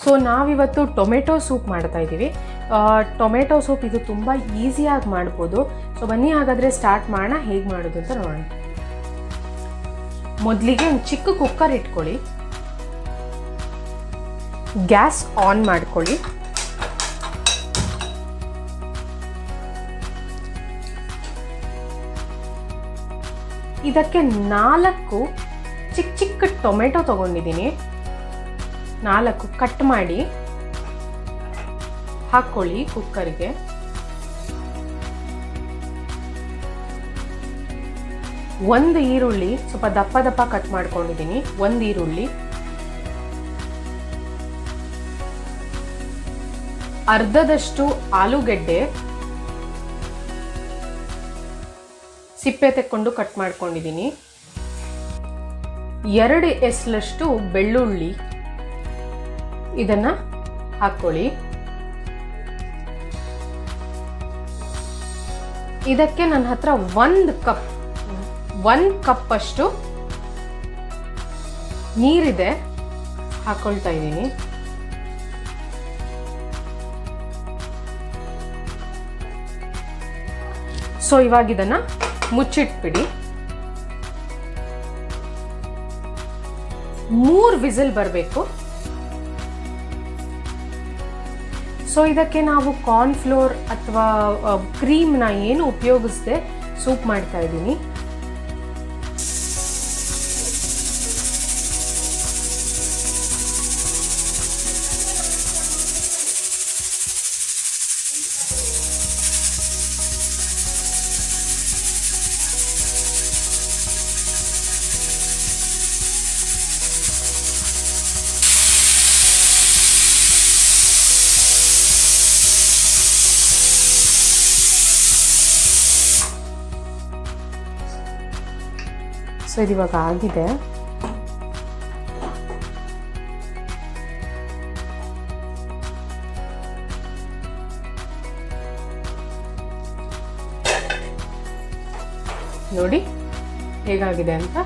so ನಾವಿವತ್ತು tomato soup ಮಾಡ್ತಾ ಇದ್ದೀವಿ ಟೊಮೆಟೊ ಸೂಪ್ ಇದು ತುಂಬ ಈಸಿಯಾಗಿ ಮಾಡ್ಬೋದು ಸೊ ಬನ್ನಿ ಹಾಗಾದರೆ ಸ್ಟಾರ್ಟ್ ಮಾಡೋಣ ಹೇಗೆ ಮಾಡೋದು ಅಂತ ನೋಡೋಣ ಮೊದಲಿಗೆ ಒಂದು ಚಿಕ್ಕ ಕುಕ್ಕರ್ ಇಟ್ಕೊಳ್ಳಿ ಗ್ಯಾಸ್ ಆನ್ ಮಾಡ್ಕೊಳ್ಳಿ ಇದಕ್ಕೆ ನಾಲ್ಕು ಚಿಕ್ಕ ಚಿಕ್ಕ ಟೊಮೆಟೊ ತಗೊಂಡಿದ್ದೀನಿ ನಾಲ್ಕು ಕಟ್ ಮಾಡಿ ಹಾಕ್ಕೊಳ್ಳಿ ಕುಕ್ಕರ್ಗೆ ಒಂದು ಈರುಳ್ಳಿ ಸ್ವಲ್ಪ ದಪ್ಪ ದಪ್ಪ ಕಟ್ ಮಾಡ್ಕೊಂಡಿದ್ದೀನಿ ಒಂದು ಈರುಳ್ಳಿ ಅರ್ಧದಷ್ಟು ಆಲೂಗೆಡ್ಡೆ ಸಿಪ್ಪೆ ತೆಕ್ಕೊಂಡು ಕಟ್ ಮಾಡ್ಕೊಂಡಿದ್ದೀನಿ ಎರಡು ಎಸ್ಲಷ್ಟು ಬೆಳ್ಳುಳ್ಳಿ ಇದನ್ನ ಹಾಕ್ಕೊಳ್ಳಿ ಇದಕ್ಕೆ ನನ್ನ ಹತ್ರ ಒಂದು ಕಪ್ ಒಂದು ಕಪ್ ಅಷ್ಟು ನೀರಿದೆ ಹಾಕೊಳ್ತಾ ಇದ್ದೀನಿ ಸೊ ಇವಾಗ ಇದನ್ನ ಮುಚ್ಚಿಟ್ಬಿಡಿ ಮೂರು ವಿಸಿಲ್ ಬರಬೇಕು ಸೊ ಇದಕ್ಕೆ ನಾವು ಕಾರ್ನ್ಫ್ಲೋರ್ ಅಥವಾ ಕ್ರೀಮ್ನ ಏನು ಉಪಯೋಗಿಸದೆ ಸೂಪ್ ಮಾಡ್ತಾ ಇದ್ದೀನಿ ಸೊ ಇದು ಇವಾಗ ಆಗಿದೆ ನೋಡಿ ಹೇಗಾಗಿದೆ ಅಂತ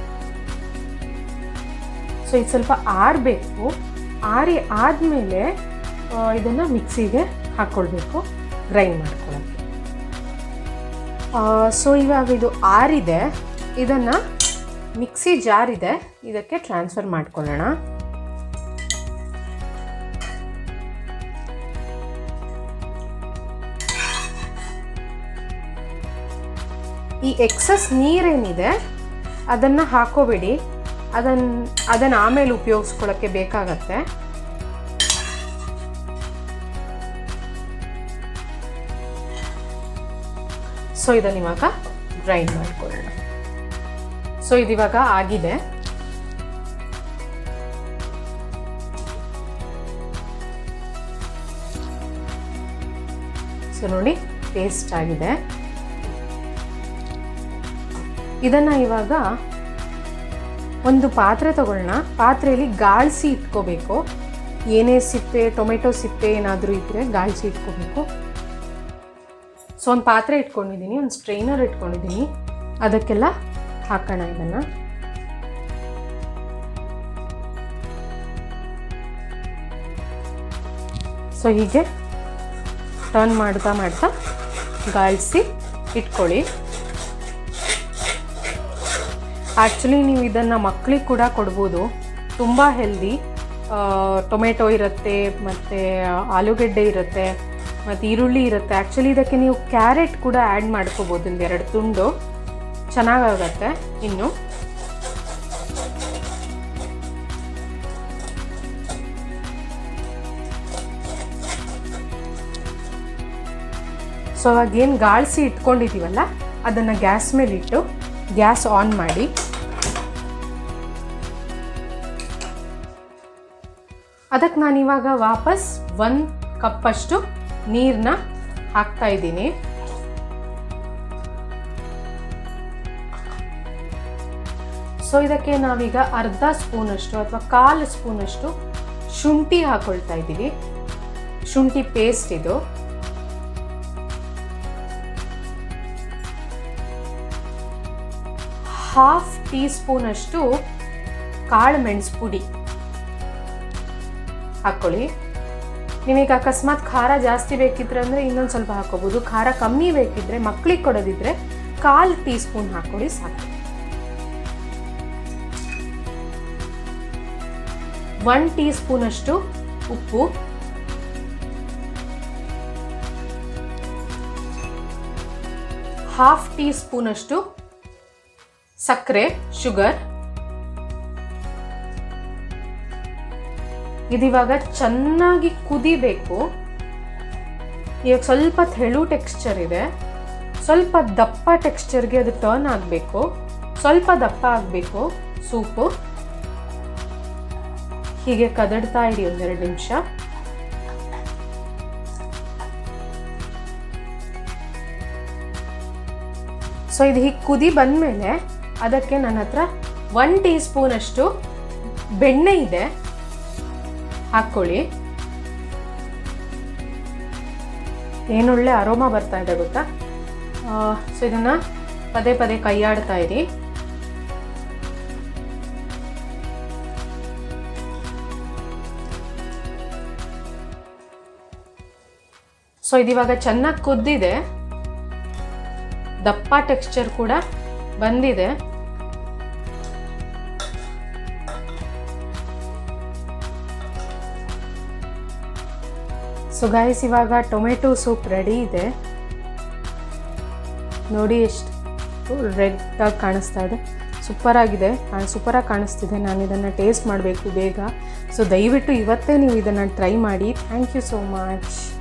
ಸೊ ಇದು ಸ್ವಲ್ಪ ಆರಬೇಕು ಆರಿ ಆದಮೇಲೆ ಇದನ್ನು ಮಿಕ್ಸಿಗೆ ಹಾಕ್ಕೊಳ್ಬೇಕು ಗ್ರೈಂಡ್ ಮಾಡ್ಕೊಳ್ಳೋಕ್ಕೆ ಸೊ ಇವಾಗ ಇದು ಆರಿದೆ ಇದನ್ನು ಮಿಕ್ಸಿ ಜಾರ್ ಇದೆ ಇದಕ್ಕೆ ಟ್ರಾನ್ಸ್ಫರ್ ಮಾಡ್ಕೊಳ್ಳೋಣ ಈ ಎಕ್ಸಸ್ ನೀರೇನಿದೆ ಅದನ್ನು ಹಾಕೋಬೇಡಿ ಅದನ್ನು ಅದನ್ನು ಆಮೇಲೆ ಉಪಯೋಗಿಸ್ಕೊಳ್ಳೋಕ್ಕೆ ಬೇಕಾಗತ್ತೆ ಸೊ ಇದನ್ನು ಇವಾಗ ಗ್ರೈಂಡ್ ಮಾಡ್ಕೊಳ್ಳೋಣ ಸೊ ಇದಿವಾಗ ಆಗಿದೆ ಸೊ ನೋಡಿ ಪೇಸ್ಟ್ ಆಗಿದೆ ಇದನ್ನ ಇವಾಗ ಒಂದು ಪಾತ್ರೆ ತಗೊಳ್ಳೋಣ ಪಾತ್ರೆಯಲ್ಲಿ ಗಾಳಿಸಿ ಇಟ್ಕೋಬೇಕು ಏನೇ ಸಿಪ್ಪೆ ಟೊಮೆಟೊ ಸಿಪ್ಪೆ ಏನಾದರೂ ಇದ್ದರೆ ಗಾಳಿಸಿ ಇಟ್ಕೋಬೇಕು ಸೊ ಒಂದು ಪಾತ್ರೆ ಇಟ್ಕೊಂಡಿದ್ದೀನಿ ಒಂದು ಸ್ಟ್ರೈನರ್ ಇಟ್ಕೊಂಡಿದ್ದೀನಿ ಅದಕ್ಕೆಲ್ಲ ಹಾಕೋಣ ಇದನ್ನು ಸೊ ಹೀಗೆ ಟರ್ನ್ ಮಾಡ್ತಾ ಮಾಡ್ತಾ ಗಾಳಿಸಿ ಇಟ್ಕೊಳ್ಳಿ ಆ್ಯಕ್ಚುಲಿ ನೀವು ಇದನ್ನು ಮಕ್ಕಳಿಗೆ ಕೂಡ ಕೊಡ್ಬೋದು ತುಂಬ ಹೆಲ್ದಿ ಟೊಮೆಟೊ ಇರುತ್ತೆ ಮತ್ತು ಆಲೂಗೆಡ್ಡೆ ಇರುತ್ತೆ ಮತ್ತು ಈರುಳ್ಳಿ ಇರುತ್ತೆ ಆ್ಯಕ್ಚುಲಿ ಇದಕ್ಕೆ ನೀವು ಕ್ಯಾರೆಟ್ ಕೂಡ ಆ್ಯಡ್ ಮಾಡ್ಕೋಬೋದು ಒಂದು ಎರಡು ತುಂಡು ಚೆನ್ನಾಗಾಗತ್ತೆ ಇನ್ನು ಸೊ ಅವಾಗ ಏನು ಗಾಳಿಸಿ ಇಟ್ಕೊಂಡಿದ್ದೀವಲ್ಲ ಅದನ್ನು ಗ್ಯಾಸ್ ಮೇಲೆ ಇಟ್ಟು ಗ್ಯಾಸ್ ಆನ್ ಮಾಡಿ ಅದಕ್ಕೆ ನಾನು ಇವಾಗ ವಾಪಸ್ ಒಂದು ಕಪ್ಪಷ್ಟು ನೀರನ್ನ ಹಾಕ್ತಾ ಇದ್ದೀನಿ ಸೊ ಇದಕ್ಕೆ ನಾವೀಗ ಅರ್ಧ ಸ್ಪೂನಷ್ಟು ಅಥವಾ ಕಾಲು ಸ್ಪೂನಷ್ಟು ಶುಂಠಿ ಹಾಕೊಳ್ತಾ ಇದ್ದೀವಿ ಶುಂಠಿ ಪೇಸ್ಟ್ ಇದು ಹಾಫ್ ಟೀ ಸ್ಪೂನಷ್ಟು ಕಾಳು ಮೆಣಸು ಪುಡಿ ಹಾಕ್ಕೊಳ್ಳಿ ನಿಮಗೆ ಅಕಸ್ಮಾತ್ ಖಾರ ಜಾಸ್ತಿ ಬೇಕಿದ್ರೆ ಅಂದರೆ ಇನ್ನೊಂದು ಸ್ವಲ್ಪ ಹಾಕೋಬೋದು ಖಾರ ಕಮ್ಮಿ ಬೇಕಿದ್ರೆ ಮಕ್ಳಿಗೆ ಕೊಡೋದಿದ್ರೆ ಕಾಲು ಟೀ ಸ್ಪೂನ್ ಹಾಕ್ಕೊಳ್ಳಿ ಸಾಕು ಒನ್ ಟೀ ಸ್ಪೂನ್ ಅಷ್ಟು ಉಪ್ಪು ಹಾಫ್ ಟೀ ಸ್ಪೂನ್ ಅಷ್ಟು ಸಕ್ಕರೆ ಶುಗರ್ ಇದಿವಾಗ ಚೆನ್ನಾಗಿ ಕುದಿಬೇಕು ಇವಾಗ ಸ್ವಲ್ಪ ತೆಳು ಟೆಕ್ಸ್ಚರ್ ಇದೆ ಸ್ವಲ್ಪ ದಪ್ಪ ಟೆಕ್ಸ್ಚರ್ಗೆ ಅದು ಟರ್ನ್ ಆಗಬೇಕು ಸ್ವಲ್ಪ ದಪ್ಪ ಆಗಬೇಕು ಸೂಪು ಹೀಗೆ ಕದಡ್ತಾ ಇಡಿ ಒಂದೆರಡು ನಿಮಿಷ ಸೊ ಇದು ಹೀಗೆ ಕುದಿ ಬಂದಮೇಲೆ ಅದಕ್ಕೆ ನನ್ನ ಹತ್ರ ಒನ್ ಟೀ ಸ್ಪೂನ್ ಅಷ್ಟು ಬೆಣ್ಣೆ ಇದೆ ಹಾಕ್ಕೊಳ್ಳಿ ಏನೊಳ್ಳೆ ಅರೋಮ ಬರ್ತಾ ಇದೆ ಗೊತ್ತಾ ಸೊ ಇದನ್ನು ಪದೇ ಪದೇ ಕೈಯಾಡ್ತಾ ಇರಿ ಸೊ ಇದಿವಾಗ ಚೆನ್ನಾಗಿ ಕುದ್ದಿದೆ ದಪ್ಪ ಟೆಕ್ಸ್ಚರ್ ಕೂಡ ಬಂದಿದೆ ಸೊ ಗಾಯ್ಸ್ ಇವಾಗ ಟೊಮೆಟೊ ಸೂಪ್ ರೆಡಿ ಇದೆ ನೋಡಿ ಎಷ್ಟು ರೆಡ್ ಆಗಿ ಕಾಣಿಸ್ತಾ ಇದೆ ಸೂಪರ್ ಆಗಿದೆ ಸೂಪರಾಗಿ ಕಾಣಿಸ್ತಿದೆ ನಾನು ಇದನ್ನು ಟೇಸ್ಟ್ ಮಾಡಬೇಕು ಬೇಗ ಸೊ ದಯವಿಟ್ಟು ಇವತ್ತೇ ನೀವು ಇದನ್ನು ಟ್ರೈ ಮಾಡಿ ಥ್ಯಾಂಕ್ ಯು ಸೋ ಮಚ್